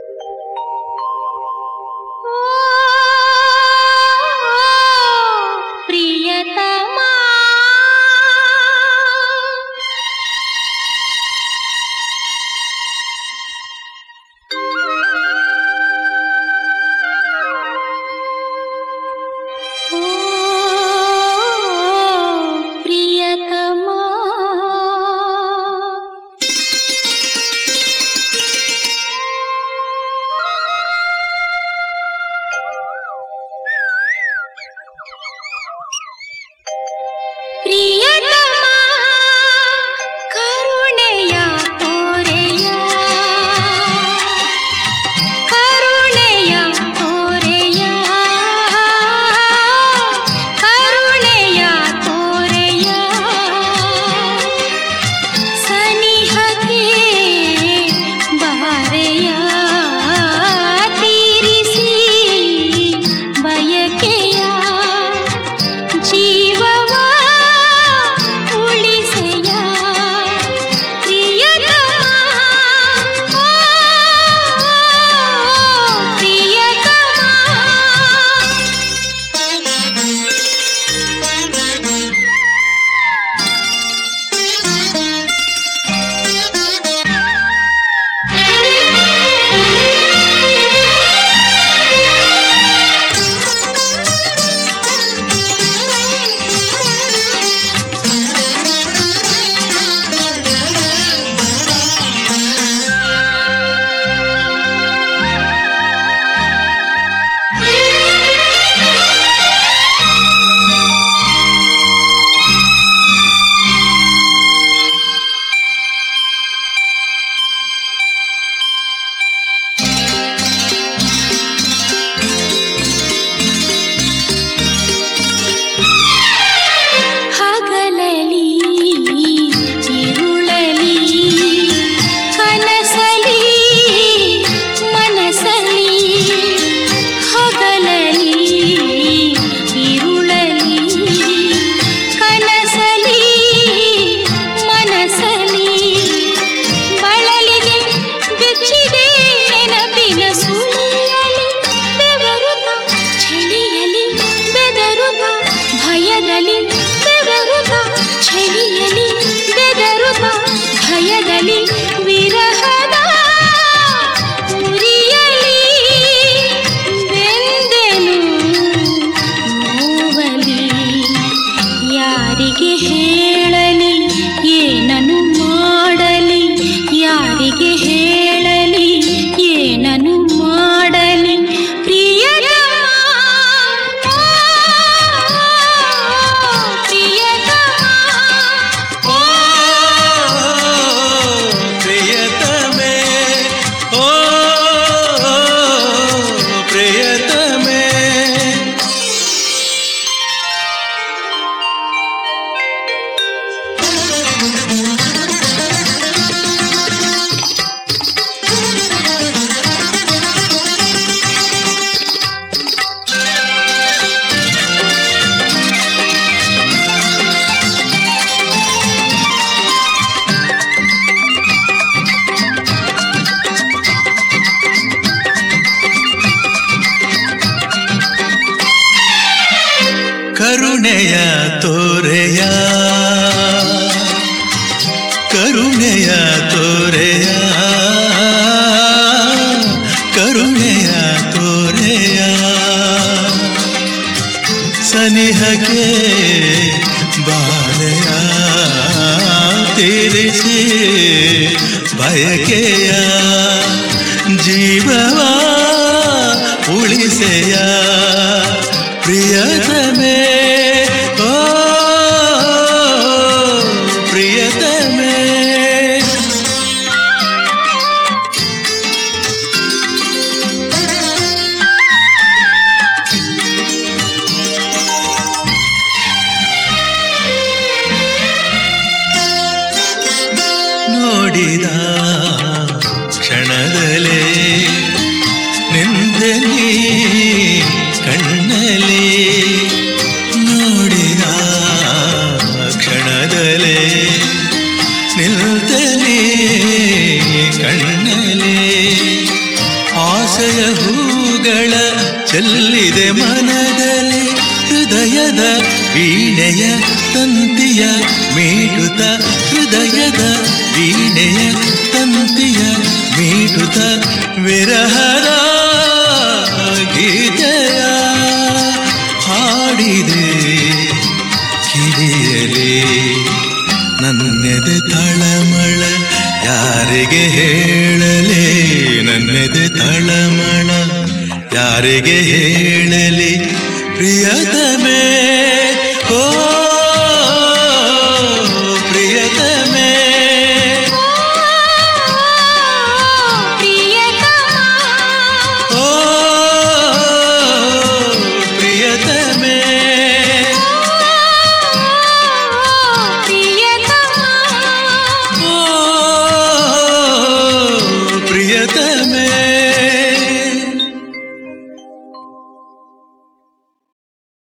ಪ್ರಿಯತಮಾ ಓ ಪ್ರಿಯತಮಾ ಪ್ರಿಯತಮ ಕರುಣೆಯ ತೋರೆಯ ಕರುಣೆಯ ತೋರೆಯ ಕರುಣೆಯ ತೋರೆಯ ಸನಿಹಕ್ಕೆ ಬಾರೆಯ ತೀರಿಸಿ ಬಯಕೆಯ ಜೀವವ ಉಳಿಸೆಯ ಪ್ರಿಯತಮ ಓ, ಹಗಲಲಿ ಚಿರುಳಲಿ ಕನಸಲಿ ಮನಸಲಿ ಹಗಲಲಿ ಚಿರುಳಲಿ ಕನಸಲಿ ಮನಸಲಿ ಬಳಲಿಗೆ ಬೆಚ್ಚಿದೆ ನೆನಪಿನ ಸುಳಿಯಲಿ ಬೆವರುತ್ತ ಚಳಿಯಲಿ ಬೆದರುತ್ತ ಭಯದಲ್ಲಿ ಬೆವರುತ್ತ ಚಳಿಯಲಿ ಬೆದರುತ್ತ ಭಯದಲ್ಲಿ ವಿರಹದ ಉರಿಯಲಿ ಬೆಂದೆನು ನೋವಲಿ ಯಾರಿಗೆ ಹೇಳಲಿ ಏನನು ಮಾಡಲಿ ಯಾರಿಗೆ ಹೇಳಲಿ ಏನನು ಮಾಡಲಿ ಪ್ರಿಯತಮ ಪ್ರಿಯತಮ ಓ ಪ್ರಿಯತಮೆ ಓ ಪ್ರಿಯತಮೆ ಕರುಣೆಯ ತೋರೆಯ ಕರುಣೆಯ ತೋರೆಯ ಕರುಣೆಯ ತೋರೆಯ ಸನಿಹಕ್ಕೆ ಬಾಳೆಯ ತೀರಿಸಿ ಬಯಕೆಯ ಜೀವವ ಉಳಿಸೆಯ ಪ್ರಿಯತಮೇ ಓ ಪ್ರಿಯತಮೇ ನೋಡಿದ ಕ್ಷಣದಲೇ ನಿಂದಲಿ ಕಣ್ಣಲಿ ನೋಡಿದ ಕ್ಷಣದಲೇ ನಿಲ್ತಲಿ ಕಣ್ಣಲಿ ಆಸೆಯ ಹೂಗಳ ಚೆಲ್ಲಿದೆ ಮನದಲ್ಲಿ ಹೃದಯದ ವೀಣೆಯ ತಂತಿಯ ಮೀಟುತ್ತ ಹೃದಯದ ವೀಣೆಯ ತಂತಿಯ ಮೀಟುತ್ತ ವಿರಹದ ಗೀತೆಯ ಹಾಡಿದೆ ಕಿಡಿಯಲಿ ನನ್ನೆದೆ ತಳಮಳ ಯಾರಿಗೆ ಹೇಳಲಿ ನನ್ನೆದೆ ತಳಮಳ ಯಾರಿಗೆ ಹೇಳಲಿ ಪ್ರಿಯತಮೇ ಓ